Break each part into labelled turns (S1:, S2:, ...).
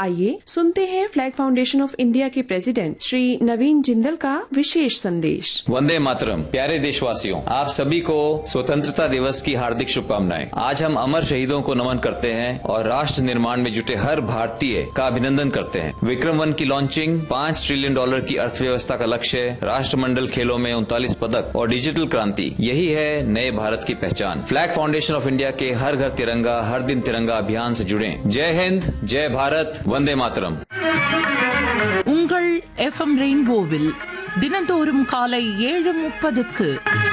S1: आइए सुनते हैं फ्लैग फाउंडेशन ऑफ इंडिया के प्रेसिडेंट श्री नवीन जिंदल का विशेष संदेश
S2: वंदे मातरम प्यारे देशवासियों आप सभी को स्वतंत्रता दिवस की हार्दिक शुभकामनाएं आज हम अमर शहीदों को नमन करते हैं और राष्ट्र निर्माण में जुटे हर भारतीय का अभिनंदन करते हैं विक्रम वन की लॉन्चिंग पाँच ट्रिलियन डॉलर की अर्थव्यवस्था का लक्ष्य राष्ट्रमंडल खेलों में उनतालीस पदक और डिजिटल क्रांति यही है नए भारत की पहचान फ्लैग फाउंडेशन ऑफ इंडिया के हर घर तिरंगा हर दिन तिरंगा अभियान से जुड़े जय हिंद जय भारत वंदे मातरम
S3: உங்கள் எஃப்எம் ரெயின்போவில் தினந்தோறும் காலை ஏழு முப்பதுக்கு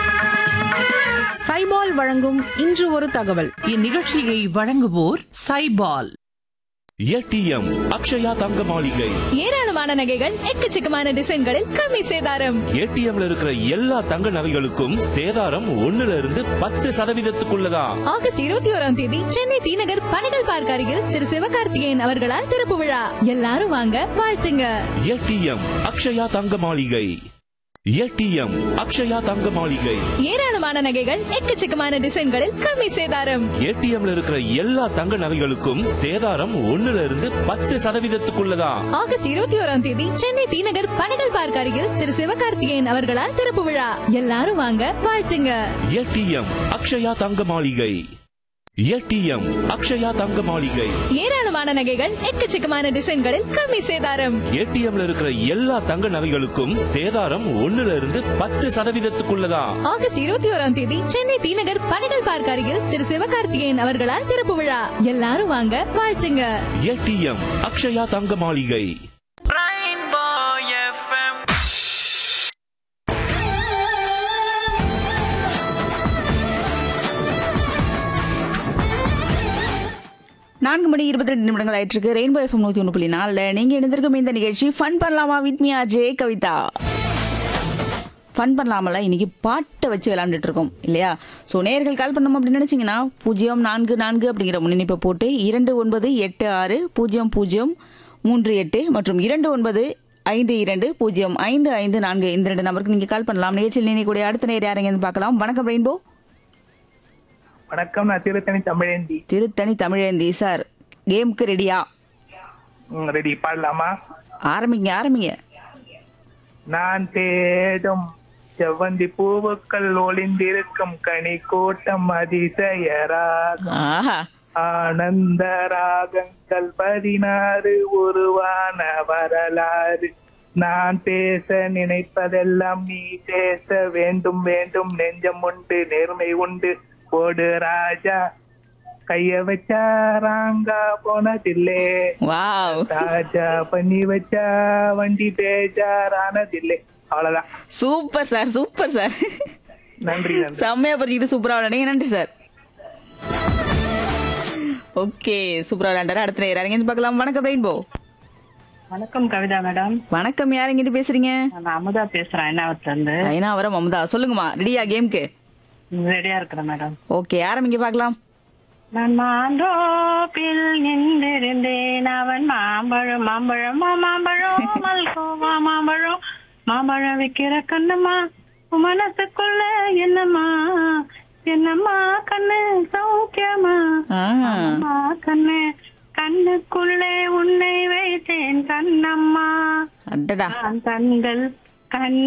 S4: சைபால் வழங்கும் இன்று ஒரு தகவல்
S3: இந்நிகழ்ச்சியை வழங்குவோர் சைபால்
S5: ஏடிஎம் அக்ஷயா தங்க மாளிகை
S6: ஏராளமான நகைகள் எக்கச்சக்கமான டிசைன்களில் கம்மி சேதாரம்
S5: ஏடிஎம்ல இருக்கிற எல்லா தங்க நகைகளுக்கும் சேதாரம் ஒண்ணுல இருந்து பத்து சதவீதத்துக்குள்ளதான்
S6: ஆகஸ்ட் இருபத்தி ஓராம் தேதி சென்னை டி நகர் பனகல் பார்க் அருகில் திரு சிவகார்த்திகேயன் அவர்களால் திறப்பு விழா எல்லாரும் வாங்க வாழ்த்துங்க
S5: ஏடிஎம் அக்ஷயா தங்க மாளிகை ஏடிஎம் அக்ஷயா தங்க மாளிகை
S6: ஏராளமான நகைகள் எக்கச்சக்கமான டிசைன்களில் கம்மி சேதாரம்
S5: ஏடிஎம்ல இருக்கிற எல்லா தங்க நகைகளுக்கும் சேதாரம் ஒண்ணுல இருந்து பத்து சதவீதத்துக்குள்ளதான்
S6: ஆகஸ்ட் இருபத்தி ஓராம் தேதி சென்னை டி நகர் பனகல் பார்க் அருகில் திரு சிவகார்த்திகேயன் அவர்களால் திறப்பு விழா எல்லாரும் வாங்க வாழ்த்துங்க
S5: ஏடிஎம் அக்ஷயா தங்க மாளிகை ஏடிஎம் அக்ஷயா தங்க மாளிகை
S6: ஏராளமான நகைகள் எக்கச்சக்கமான டிசைன்களில் கம்மி சேதாரம்
S5: ஏடிஎம்ல இருக்கிற எல்லா தங்க நகைகளுக்கும் சேதாரம் ஒண்ணுல இருந்து பத்து சதவீதத்துக்குள்ளதான்
S6: ஆகஸ்ட் இருபத்தி ஓராம் தேதி சென்னை டி நகர் பனகல் பார்க் அருகில் திரு சிவகார்த்திகேயன் அவர்களால் திறப்பு விழா எல்லாரும் வாங்க வாழ்த்துங்க
S5: ஏடிஎம் அக்ஷயா தங்க மாளிகை
S7: நான்கு மணி இருபத்தி ரெண்டு நிமிடங்கள் ஆயிட்டு இருக்கு ரெயின்போ எஃப்எம் நூத்தி ஒன்று புள்ளி நாலுல நீங்க எழுந்திருக்கும் இந்த நிகழ்ச்சி ஃபன் பண்ணலாமா with me Ajay Kavitha fun பண்ணலாமல இன்னைக்கு பாட்டை வச்சு விளையாண்டுட்டு இருக்கோம் இல்லையா ஸோ நேர்கள் கால் பண்ணோம் அப்படின்னு நினைச்சீங்கன்னா பூஜ்ஜியம் நான்கு நான்கு அப்படிங்கிற முன்னிணைப்பை போட்டு இரண்டு ஒன்பது எட்டு ஆறு பூஜ்ஜியம் பூஜ்ஜியம் மூன்று எட்டு மற்றும் இரண்டு ஒன்பது ஐந்து இரண்டு பூஜ்ஜியம் ஐந்து ஐந்து நான்கு இந்த ரெண்டு நம்பருக்கு நீங்க கால் பண்ணலாம் நிகழ்ச்சியில் நினைக்கூடிய அடுத்த நேர் யாரைங்க பார்க்கலாம் வணக்கம் ரெயின்போ
S8: வணக்கம் நான் திருத்தணி தமிழேந்தி
S7: திருத்தணி தமிழேந்தி சார் கேமுக்கு ரெடியா
S8: ம், ரெடி பாடலாமா
S7: ஆரம்பிங்க ஆரம்பிங்க
S8: நான் தேடும் செவ்வந்தி பூவுக்கள் ஒளிந்திருக்கும் கனி கூட்டம் அதிசயராக
S7: ஆஹா
S8: ஆனந்த ராகங்கள் பதினாறு உருவான வரலாறு நான் பேச நினைப்பதெல்லாம் நீ பேச வேண்டும் வேண்டும் நெஞ்சம் உண்டு நேர்மை உண்டு போடு ராஜா கைய வச்சா ராங்கா போனதில்லே
S7: வாவ்
S8: ராஜா பண்ணி வச்சா வண்டி பேஜாரானதில்லை அவ்வளவுதான்
S7: சூப்பர் சார் சூப்பர் சார்
S8: நன்றி நன்றி
S7: செம்மையா பண்ணிட்டு சூப்பரா விளையாடுங்க நன்றி சார் ஓகே சூப்பரா விளையாண்டாரு அடுத்த நேரம் இறங்கி பார்க்கலாம் வணக்கம் ரெயின்போ
S9: வணக்கம் கவிதா மேடம்
S7: வணக்கம் யார் இங்கிட்டு பேசுறீங்க
S9: நான் அமுதா பேசுறேன் என்னாவத்துல இருந்து
S7: ஐநாவரம் மமதா சொல்லுங்கம்மா ரெடியா கேம்க்கு
S9: ரெடியா இருக்கிறேன் மேடம்
S7: ஓகே ஆரம்பிங்க பார்க்கலாம்
S9: நான் மாந்தோப்பில் நின்றிருந்தேன் அவன் மாம்பழம் மாம்பழம் மா- மாம்பழம் மல்கோவா மாம்பழம் மாம்பழம் விக்கிற கண்ணம்மா உன் மனசுக்குள்ள என்னம்மா என்னம்மா கண்ணு சௌக்கியமா
S7: ஆ,
S9: அம்மா கண்ணு கண்ணுக்குள்ளே உன்னை வைத்தேன் கண்ணம்மா
S7: அடடா
S9: நான் கண்கள் கண்